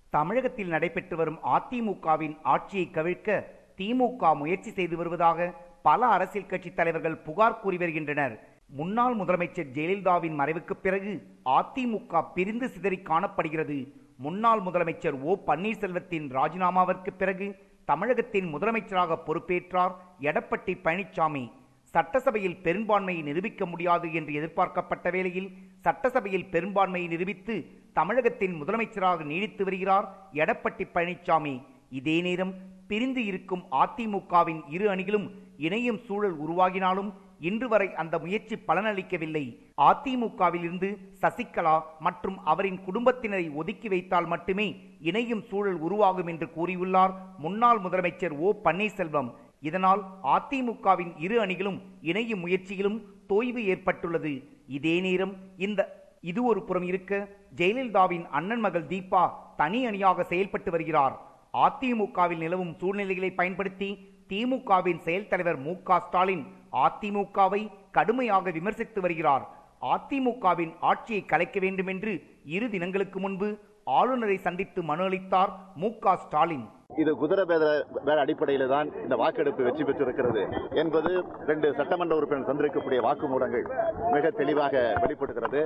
தமிழகத்தில் நடைபெற்று வரும் அதிமுகவின் ஆட்சியை கவிழ்க்க திமுக முயற்சி செய்து வருவதாக பல அரசியல் கட்சி தலைவர்கள் புகார் கூறி வருகின்றனர் முன்னாள் முதலமைச்சர் ஜெயலலிதாவின் மறைவுக்கு பிறகு அதிமுக பிரிந்து சிதறி காணப்படுகிறது முன்னாள் முதலமைச்சர் ஓ பன்னீர்செல்வத்தின் ராஜினாமாவிற்கு பிறகு தமிழகத்தின் முதலமைச்சராக பொறுப்பேற்றார் எடப்பட்டி பழனிசாமி சட்டசபையில் பெரும்பான்மையை நிரூபிக்க முடியாது என்று எதிர்பார்க்கப்பட்ட வேளையில் சட்டசபையில் பெரும்பான்மையை நிரூபித்து தமிழகத்தின் முதலமைச்சராக நீடித்து வருகிறார் எடப்பட்டி பழனிசாமி இதே நேரம் பிரிந்து இருக்கும் அதிமுகவின் இரு அணிகளும் இணையும் சூழல் உருவாகினாலும் இன்று வரை அந்த முயற்சி பலனளிக்கவில்லை அதிமுகவில் இருந்து சசிகலா மற்றும் அவரின் குடும்பத்தினரை ஒதுக்கி வைத்தால் மட்டுமே இணையும் சூழல் உருவாகும் என்று கூறியுள்ளார் முன்னாள் முதலமைச்சர் ஓ பன்னீர்செல்வம் இதனால் அதிமுகவின் இரு அணிகளும் இணையும் முயற்சியிலும் தொய்வு ஏற்பட்டுள்ளது இதே நேரம் இந்த இது ஒரு புறம் இருக்க ஜெயலலிதாவின் அண்ணன் மகள் தீபா தனி அணியாக செயல்பட்டு வருகிறார் அதிமுகவில் நிலவும் சூழ்நிலைகளை பயன்படுத்தி திமுகவின் செயல் தலைவர் மு க ஸ்டாலின் அதிமுகவை கடுமையாக விமர்சித்து வருகிறார் அதிமுகவின் ஆட்சியை கலைக்க வேண்டும் என்று இரு தினங்களுக்கு முன்பு ஆளுநரை சந்தித்து மனு அளித்தார் மு க ஸ்டாலின் இது குதிரை பேத பேர அடிப்படையில் தான் இந்த வாக்கெடுப்பு வெற்றி பெற்றிருக்கிறது என்பது ரெண்டு சட்டமன்ற உறுப்பினர் தந்திருக்கக்கூடிய வாக்குமூலங்கள் மிக தெளிவாக வெளிப்படுகிறது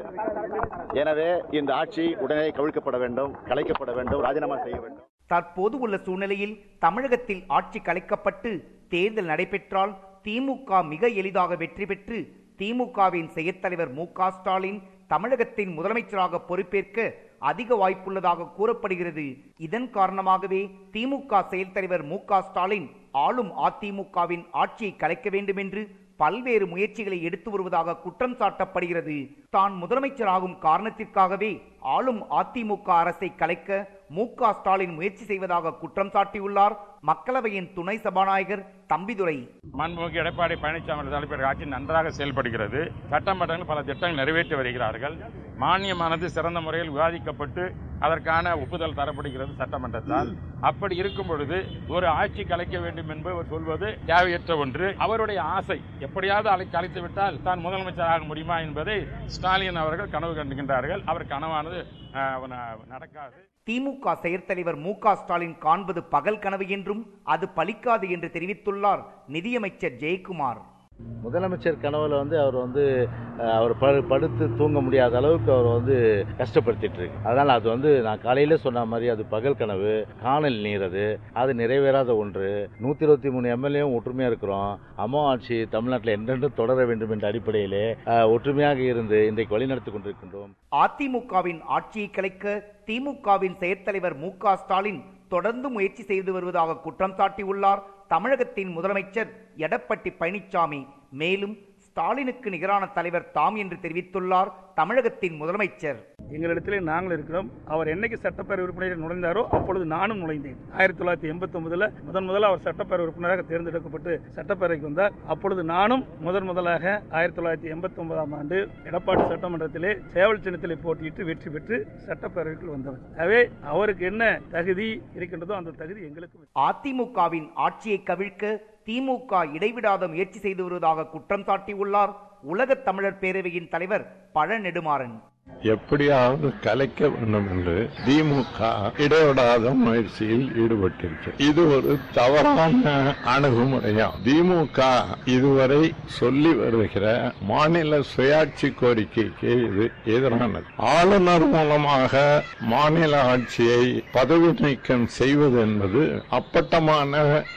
எனவே இந்த ஆட்சி உடனே கவிழ்க்கப்பட வேண்டும் கலைக்கப்பட வேண்டும் ராஜினாமா செய்ய வேண்டும் தற்போது உள்ள சூழ்நிலையில் தமிழகத்தில் ஆட்சி கலைக்கப்பட்டு தேர்தல் நடைபெற்றால் திமுக மிக எளிதாக வெற்றி பெற்று திமுகவின் செயற்தலைவர் மு க ஸ்டாலின் தமிழகத்தின் முதலமைச்சராக பொறுப்பேற்க அதிக வாய்ப்புள்ளதாக கூறப்படுகிறது இதன் காரணமாகவே திமுக செயல் தலைவர் மு க ஸ்டாலின் ஆளும் அதிமுகவின் ஆட்சியை கலைக்க வேண்டும் என்று பல்வேறு முயற்சிகளை எடுத்து வருவதாக குற்றம் சாட்டப்படுகிறது தான் முதலமைச்சராகும் காரணத்திற்காகவே ஆளும் அதிமுக அரசை கலைக்க மு க ஸ்டாலின் முயற்சி செய்வதாக குற்றம் சாட்டியுள்ளார் மக்களவையின் துணை சபாநாயகர் தம்பிதுரை மாண்புமிகு எடப்பாடி பழனிசாமி தலைவர் ஆட்சி நன்றாக செயல்படுகிறது சட்டமன்றங்கள் பல திட்டங்கள் நிறைவேற்றி வருகிறார்கள் மானியமானது சிறந்த முறையில் விவாதிக்கப்பட்டு அதற்கான ஒப்புதல் தரப்படுகிறது சட்டமன்றத்தால் அப்படி இருக்கும் பொழுது ஒரு ஆட்சி கலைக்க வேண்டும் என்பவர் சொல்வது தேவையற்ற ஒன்று அவருடைய ஆசை எப்படியாவது அலை கலைத்து விட்டால் தான் முதலமைச்சராக முடியுமா என்பதை ஸ்டாலின் அவர்கள் கனவு கண்டுகின்றார்கள் அவர் கனவானது அஹ், ந- நடக்காது திமுக செயற்தலைவர் மு க ஸ்டாலின் காண்பது பகல் கனவு என்றும் அது பலிக்காது என்று தெரிவித்துள்ளார் நிதியமைச்சர் ஜெயக்குமார் முதலமைச்சர் கனவுல வந்து அவர் வந்து அஹ், அவர் படு- படுத்து தூங்க முடியாத அளவுக்கு அவர் வந்து கஷ்டப்படுத்திட்டு இருக்கு அதனால அது வந்து நான் காலையில சொன்ன மாதிரி அது பகல் கனவு காணல் நீர் அது அது நிறைவேறாத ஒன்று நூத்தி இருபத்தி மூணு எம்எல்ஏவும் ஒற்றுமையா இருக்கிறோம் அம்மா ஆட்சி தமிழ்நாட்டில் என்றென்றும் தொடர வேண்டும் என்ற அடிப்படையிலே அஹ், ஒற்றுமையாக இருந்து இன்றைக்கு வழிநடத்தி கொண்டிருக்கின்றோம் அதிமுகவின் ஆட்சியை கலைக்க திமுகவின் செயற்தலைவர் மு க ஸ்டாலின் தொடர்ந்து முயற்சி செய்து வருவதாக குற்றம் சாட்டியுள்ளார் தமிழகத்தின் முதலமைச்சர் எடப்பட்டி பழனிசாமி மேலும் ஸ்டாலினுக்கு நிகரான தலைவர் தாம் என்று தெரிவித்துள்ளார் தமிழகத்தின் முதலமைச்சர் எங்களிடத்திலே நாங்கள் இருக்கிறோம் அவர் என்னைக்கு சட்டப்பேரவை உறுப்பினராக நுழைந்தாரோ அப்பொழுது நானும் நுழைந்தேன் ஆயிரத்தி தொள்ளாயிரத்தி எண்பத்தி ஒன்பதுல முதன் முதல்ல அவர் சட்டப்பேரவை உறுப்பினராக தேர்ந்தெடுக்கப்பட்டு சட்டப்பேரவைக்கு வந்தார் அப்பொழுது நானும் முதன் முதலாக ஆயிரத்தி தொள்ளாயிரத்தி எண்பத்தி ஒன்பதாம் ஆண்டு எடப்பாடி சட்டமன்றத்திலே சேவல் சின்னத்திலே போட்டியிட்டு வெற்றி பெற்று சட்டப்பேரவைக்குள் வந்தவர் எனவே அவருக்கு என்ன தகுதி இருக்கின்றதோ அந்த தகுதி எங்களுக்கு அதிமுகவின் ஆட்சியை கவிழ்க்க திமுக இடைவிடாத முயற்சி செய்து வருவதாக குற்றம் சாட்டியுள்ளார் உலகத் தமிழர் பேரவையின் தலைவர் பழ நெடுமாறன் எப்படியாவது கலைக்க வேண்டும் என்று திமுக இடைவிடாத முயற்சியில் ஈடுபட்டிருக்கிறது இது ஒரு தவறான அணுகுமுறையாம் திமுக இதுவரை சொல்லி வருகிற மாநில சுயாட்சி கோரிக்கைக்கு இது எதிரானது ஆளுநர் மூலமாக மாநில ஆட்சியை பதவி நீக்கம் செய்வது என்பது அப்பட்டமான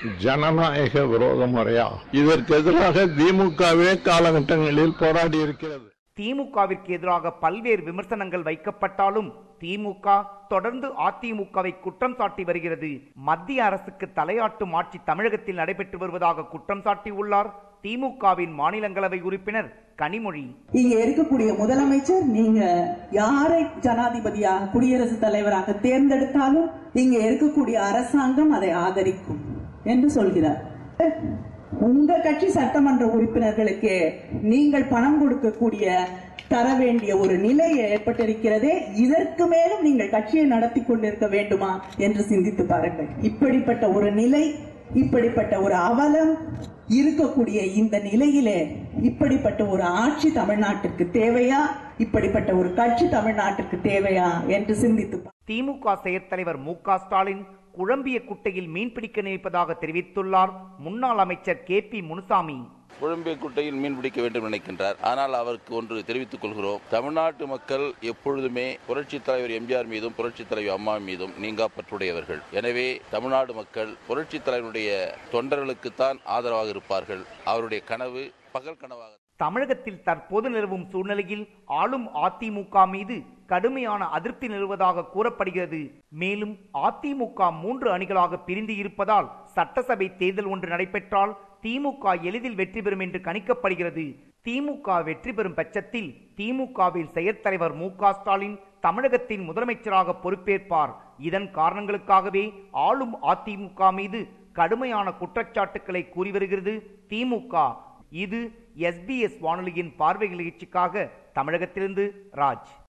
ஜனநாயக விரோத முறையாகும் இதற்கு எதிராக திமுகவே காலகட்டங்களில் போராடி இருக்கிறது திமுகவிற்கு எதிராக பல்வேறு விமர்சனங்கள் வைக்கப்பட்டாலும் திமுக தொடர்ந்து அதிமுகவை குற்றம் சாட்டி வருகிறது மத்திய அரசுக்கு தலையாட்டும் ஆட்சி தமிழகத்தில் நடைபெற்று வருவதாக குற்றம் சாட்டியுள்ளார் திமுகவின் மாநிலங்களவை உறுப்பினர் கனிமொழி இங்க இருக்கக்கூடிய முதலமைச்சர் நீங்க யாரை ஜனாதிபதியாக குடியரசுத் தலைவராக தேர்ந்தெடுத்தாலும் இங்க இருக்கக்கூடிய அரசாங்கம் அதை ஆதரிக்கும் என்று சொல்கிறார் உங்க கட்சி சட்டமன்ற உறுப்பினர்களுக்கு நீங்கள் பணம் கொடுக்கக்கூடிய தர வேண்டிய ஒரு நிலை ஏற்பட்டிருக்கிறதே இதற்கு மேலும் நீங்கள் கட்சியை நடத்தி கொண்டிருக்க வேண்டுமா என்று சிந்தித்து பாருங்கள் இப்படிப்பட்ட ஒரு நிலை இப்படிப்பட்ட ஒரு அவலம் இருக்கக்கூடிய இந்த நிலையிலே இப்படிப்பட்ட ஒரு ஆட்சி தமிழ்நாட்டிற்கு தேவையா இப்படிப்பட்ட ஒரு கட்சி தமிழ்நாட்டிற்கு தேவையா என்று சிந்தித்து பாருங்கள். திமுக செயற்தலைவர் மு க ஸ்டாலின் குழம்பிய குட்டையில் மீன்பிடிக்க நினைப்பதாக தெரிவித்துள்ளார் முன்னாள் அமைச்சர் கே பி முனுசாமி குழம்பிய குட்டையில் மீன் பிடிக்க வேண்டும் நினைக்கின்றார் ஆனால் அவருக்கு ஒன்று தெரிவித்துக் கொள்கிறோம் தமிழ்நாட்டு மக்கள் எப்பொழுதுமே புரட்சித் தலைவர் எம்ஜிஆர் மீதும் புரட்சித் தலைவர் அம்மா மீதும் நீங்கா பற்றுடையவர்கள் எனவே தமிழ்நாடு மக்கள் புரட்சித் தலைவருடைய தொண்டர்களுக்குத்தான் ஆதரவாக இருப்பார்கள் அவருடைய கனவு பகல் கனவாக தமிழகத்தில் தற்போது நிலவும் சூழ்நிலையில் ஆளும் அதிமுக மீது கடுமையான அதிருப்தி நிலவுவதாக கூறப்படுகிறது மேலும் அதிமுக மூன்று அணிகளாக பிரிந்து இருப்பதால் சட்டசபை தேர்தல் ஒன்று நடைபெற்றால் திமுக எளிதில் வெற்றி பெறும் என்று கணிக்கப்படுகிறது திமுக வெற்றி பெறும் பட்சத்தில் திமுகவில் செயற்தலைவர் மு க ஸ்டாலின் தமிழகத்தின் முதலமைச்சராக பொறுப்பேற்பார் இதன் காரணங்களுக்காகவே ஆளும் அதிமுக மீது கடுமையான குற்றச்சாட்டுக்களை கூறி வருகிறது திமுக இது எஸ்பிஎஸ் வானொலியின் பார்வை நிகழ்ச்சிக்காக தமிழகத்திலிருந்து ராஜ்